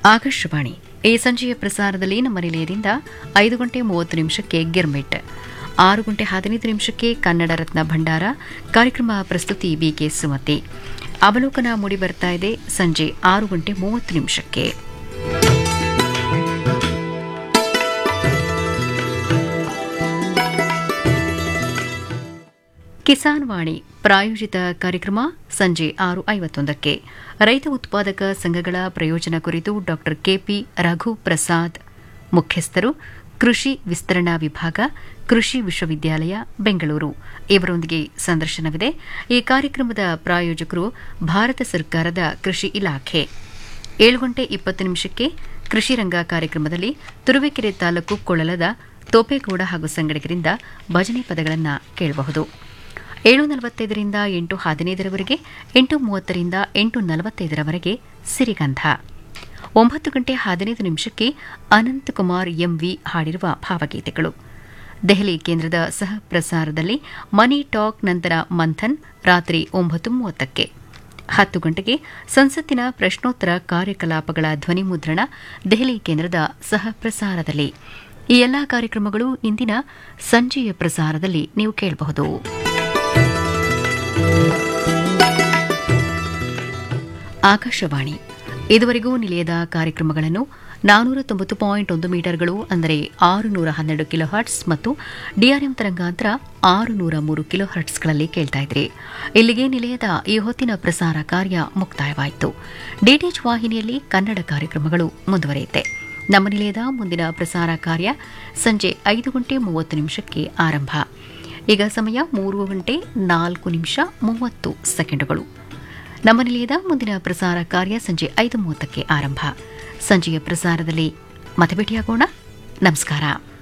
ಆಕಾಶವಾಣಿ ಈ ಸಂಜೆಯ ಪ್ರಸಾರದಲ್ಲಿ ನಮ್ಮ ನಿಲಯದಿಂದ ಐದು ಗಂಟೆ ಮೂವತ್ತು ನಿಮಿಷಕ್ಕೆ ಗಿರ್ಮಿಟ್ ಆರು ಗಂಟೆ ಹದಿನೈದು ನಿಮಿಷಕ್ಕೆ ಕನ್ನಡ ರತ್ನ ಭಂಡಾರ ಕಾರ್ಯಕ್ರಮ ಪ್ರಸ್ತುತಿ ಬಿಕೆ ಸುಮತಿ ಅವಲೋಕನ ಮೂಡಿ ಬರ್ತಾ ಇದೆ ಸಂಜೆ ಆರು ಗಂಟೆ ಮೂವತ್ತು ನಿಮಿಷಕ್ಕೆ ಕಿಸಾನ್ ವಾಣಿ ಪ್ರಾಯೋಜಿತ ಕಾರ್ಯಕ್ರಮ ಸಂಜೆ ಆರು ಐವತ್ತೊಂದಕ್ಕೆ ರೈತ ಉತ್ಪಾದಕ ಸಂಘಗಳ ಪ್ರಯೋಜನ ಕುರಿತು ಡಾ ಕೆಪಿ ರಘು ಪ್ರಸಾದ್ ಮುಖ್ಯಸ್ಥರು ಕೃಷಿ ವಿಸ್ತರಣಾ ವಿಭಾಗ ಕೃಷಿ ವಿಶ್ವವಿದ್ಯಾಲಯ ಬೆಂಗಳೂರು ಇವರೊಂದಿಗೆ ಸಂದರ್ಶನವಿದೆ ಈ ಕಾರ್ಯಕ್ರಮದ ಪ್ರಾಯೋಜಕರು ಭಾರತ ಸರ್ಕಾರದ ಕೃಷಿ ಇಲಾಖೆ ಏಳು ಗಂಟೆ ಇಪ್ಪತ್ತು ನಿಮಿಷಕ್ಕೆ ಕೃಷಿ ರಂಗ ಕಾರ್ಯಕ್ರಮದಲ್ಲಿ ತುರುವೇಕೆರೆ ತಾಲೂಕು ಕೊಳ್ಳಲದ ತೋಪೇಗೌಡ ಹಾಗೂ ಸಂಗಡಿಗರಿಂದ ಭಜನೆ ಪದಗಳನ್ನು ಕೇಳಬಹುದು ಏಳು ನಲವತ್ತೈದರಿಂದ ಎಂಟು ಹದಿನೈದರವರೆಗೆ ಎಂಟು ಮೂವತ್ತರಿಂದ ಎಂಟು ನಲವತ್ತೈದರವರೆಗೆ ಸಿರಿಗಂಧ ಒಂಬತ್ತು ಗಂಟೆ ಹದಿನೈದು ನಿಮಿಷಕ್ಕೆ ಅನಂತಕುಮಾರ್ ಎಂವಿ ಹಾಡಿರುವ ಭಾವಗೀತೆಗಳು ದೆಹಲಿ ಕೇಂದ್ರದ ಸಹ ಪ್ರಸಾರದಲ್ಲಿ ಮನಿ ಟಾಕ್ ನಂತರ ಮಂಥನ್ ರಾತ್ರಿ ಒಂಬತ್ತು ಮೂವತ್ತಕ್ಕೆ ಹತ್ತು ಗಂಟೆಗೆ ಸಂಸತ್ತಿನ ಪ್ರಶ್ನೋತ್ತರ ಕಾರ್ಯಕಲಾಪಗಳ ಧ್ವನಿಮುದ್ರಣ ದೆಹಲಿ ಕೇಂದ್ರದ ಸಹ ಪ್ರಸಾರದಲ್ಲಿ ಈ ಎಲ್ಲಾ ಕಾರ್ಯಕ್ರಮಗಳು ಇಂದಿನ ಸಂಜೆಯ ಪ್ರಸಾರದಲ್ಲಿ ನೀವು ಕೇಳಬಹುದು ಆಕಾಶವಾಣಿ ಇದುವರೆಗೂ ನಿಲಯದ ಕಾರ್ಯಕ್ರಮಗಳನ್ನು ನಾನೂರ ತೊಂಬತ್ತು ಪಾಯಿಂಟ್ ಒಂದು ಮೀಟರ್ಗಳು ಅಂದರೆ ಆರು ನೂರ ಹನ್ನೆರಡು ಕಿಲೋ ಹರ್ಟ್ಸ್ ಮತ್ತು ಡಿಆರ್ಎಂ ತರಂಗಾಂತರ ಆರು ನೂರ ಮೂರು ಕಿಲೋ ಹರ್ಟ್ಸ್ಗಳಲ್ಲಿ ಕೇಳ್ತಾ ಇದ್ರಿ ಇಲ್ಲಿಗೆ ನಿಲಯದ ಈ ಹೊತ್ತಿನ ಪ್ರಸಾರ ಕಾರ್ಯ ಮುಕ್ತಾಯವಾಯಿತು ಡಿಟಿಎಚ್ ವಾಹಿನಿಯಲ್ಲಿ ಕನ್ನಡ ಕಾರ್ಯಕ್ರಮಗಳು ಮುಂದುವರಿಯುತ್ತೆ ನಮ್ಮ ನಿಲಯದ ಮುಂದಿನ ಪ್ರಸಾರ ಕಾರ್ಯ ಸಂಜೆ ಐದು ಗಂಟೆ ಮೂವತ್ತು ನಿಮಿಷಕ್ಕೆ ಆರಂಭ ಈಗ ಸಮಯ ಮೂರು ಗಂಟೆ ನಾಲ್ಕು ನಿಮಿಷ ಮೂವತ್ತು ಸೆಕೆಂಡುಗಳು ನಮ್ಮ ನಿಲಯದ ಮುಂದಿನ ಪ್ರಸಾರ ಕಾರ್ಯ ಸಂಜೆ ಐದು ಮೂವತ್ತಕ್ಕೆ ಆರಂಭ ಸಂಜೆಯ ಪ್ರಸಾರದಲ್ಲಿ ಮತ್ತೆ ಭೇಟಿಯಾಗೋಣ ನಮಸ್ಕಾರ